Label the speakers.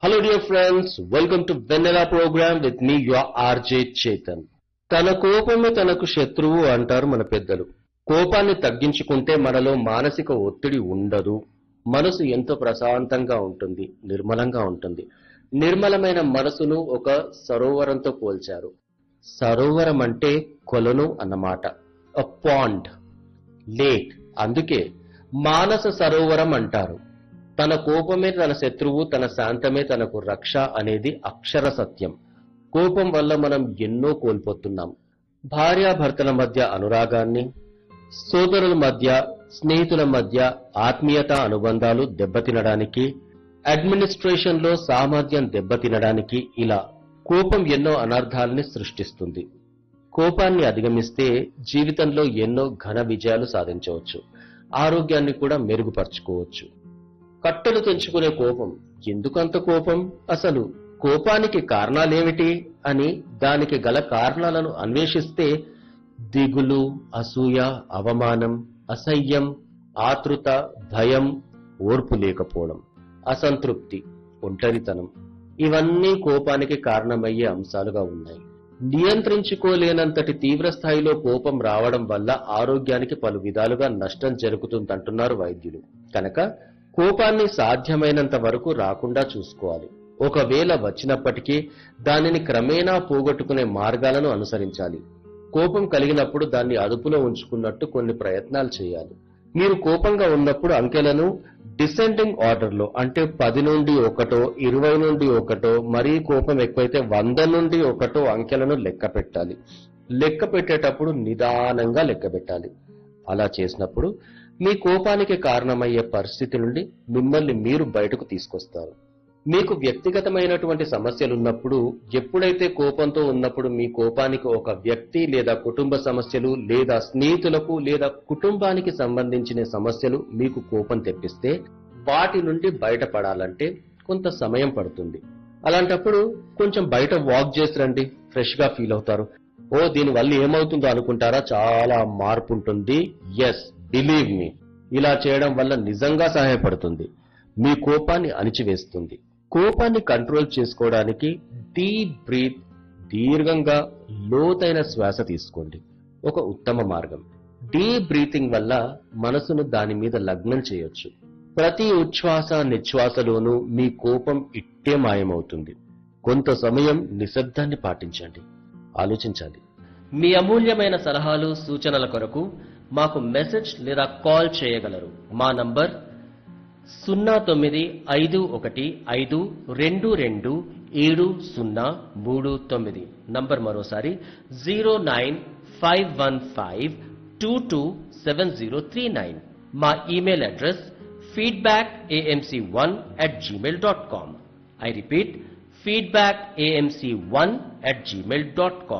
Speaker 1: Hello dear friends, welcome to Vanilla program with me your RJ Chetan. తన కోపమే తనకు శత్రువు అంటారు మన పెద్దలు కోపాన్ని తగ్గించుకుంటే మనలో మానసిక ఒత్తిడి ఉండదు మనసు ఎంతో ప్రశాంతంగా ఉంటుంది నిర్మలంగా ఉంటుంది నిర్మలమైన మనసును ఒక సరోవరంతో పోల్చారు సరోవరం అంటే కొలను అన్నమాట అ పాండ్ లేక్ అందుకే మానస సరోవరం అంటారు తన కోపమే తన శత్రువు తన శాంతమే తనకు రక్ష అనేది అక్షర సత్యం కోపం వల్ల మనం ఎన్నో కోల్పోతున్నాం భార్యాభర్తల మధ్య అనురాగాన్ని సోదరుల మధ్య స్నేహితుల మధ్య ఆత్మీయత అనుబంధాలు దెబ్బతినడానికి అడ్మినిస్ట్రేషన్ లో సామర్థ్యం దెబ్బతినడానికి ఇలా కోపం ఎన్నో అనర్థాలని సృష్టిస్తుంది కోపాన్ని అధిగమిస్తే జీవితంలో ఎన్నో ఘన విజయాలు సాధించవచ్చు ఆరోగ్యాన్ని కూడా మెరుగుపరుచుకోవచ్చు కట్టెలు తెంచుకునే కోపం ఎందుకంత కోపం అసలు కోపానికి కారణాలేమిటి అని దానికి గల కారణాలను అన్వేషిస్తే దిగులు అసూయ అవమానం అసహ్యం ఆతృత భయం ఓర్పు లేకపోవడం అసంతృప్తి ఒంటరితనం ఇవన్నీ కోపానికి కారణమయ్యే అంశాలుగా ఉన్నాయి నియంత్రించుకోలేనంతటి తీవ్ర స్థాయిలో కోపం రావడం వల్ల ఆరోగ్యానికి పలు విధాలుగా నష్టం జరుగుతుందంటున్నారు వైద్యులు కనుక కోపాన్ని సాధ్యమైనంత వరకు రాకుండా చూసుకోవాలి ఒకవేళ వచ్చినప్పటికీ దానిని క్రమేణా పోగొట్టుకునే మార్గాలను అనుసరించాలి కోపం కలిగినప్పుడు దాన్ని అదుపులో ఉంచుకున్నట్టు కొన్ని ప్రయత్నాలు చేయాలి మీరు కోపంగా ఉన్నప్పుడు అంకెలను డిసెండింగ్ ఆర్డర్ లో అంటే పది నుండి ఒకటో ఇరవై నుండి ఒకటో మరీ కోపం ఎక్కువైతే వంద నుండి ఒకటో అంకెలను లెక్క పెట్టాలి లెక్క పెట్టేటప్పుడు నిదానంగా లెక్క పెట్టాలి అలా చేసినప్పుడు మీ కోపానికి కారణమయ్యే పరిస్థితి నుండి మిమ్మల్ని మీరు బయటకు తీసుకొస్తారు మీకు వ్యక్తిగతమైనటువంటి సమస్యలున్నప్పుడు ఎప్పుడైతే కోపంతో ఉన్నప్పుడు మీ కోపానికి ఒక వ్యక్తి లేదా కుటుంబ సమస్యలు లేదా స్నేహితులకు లేదా కుటుంబానికి సంబంధించిన సమస్యలు మీకు కోపం తెప్పిస్తే వాటి నుండి బయటపడాలంటే కొంత సమయం పడుతుంది అలాంటప్పుడు కొంచెం బయట వాక్ చేసి రండి ఫ్రెష్ గా ఫీల్ అవుతారు ఓ దీని వల్ల ఏమవుతుందో అనుకుంటారా చాలా మార్పు ఉంటుంది ఎస్ బిలీవ్ మీ ఇలా చేయడం వల్ల నిజంగా సహాయపడుతుంది మీ కోపాన్ని అణిచివేస్తుంది కోపాన్ని కంట్రోల్ చేసుకోవడానికి డీప్ బ్రీత్ దీర్ఘంగా లోతైన శ్వాస తీసుకోండి ఒక ఉత్తమ మార్గం డీప్ బ్రీతింగ్ వల్ల మనసును దాని మీద లగ్నం చేయొచ్చు ప్రతి ఉచ్ఛ్వాస నిశ్వాసలోనూ మీ కోపం ఇట్టే మాయమవుతుంది కొంత సమయం నిశ్శబ్దాన్ని పాటించండి ఆలోచించాలి మీ అమూల్యమైన సలహాలు సూచనల కొరకు మాకు మెసేజ్ లేదా కాల్ చేయగలరు మా నంబర్ సున్నా తొమ్మిది ఐదు ఒకటి ఐదు రెండు రెండు ఏడు సున్నా మూడు తొమ్మిది నంబర్ మరోసారి zero nine five one five two two seven zero three nine మా email address feedback AMC one at Gmail dot com I repeat feedback AMC one at Gmail dot com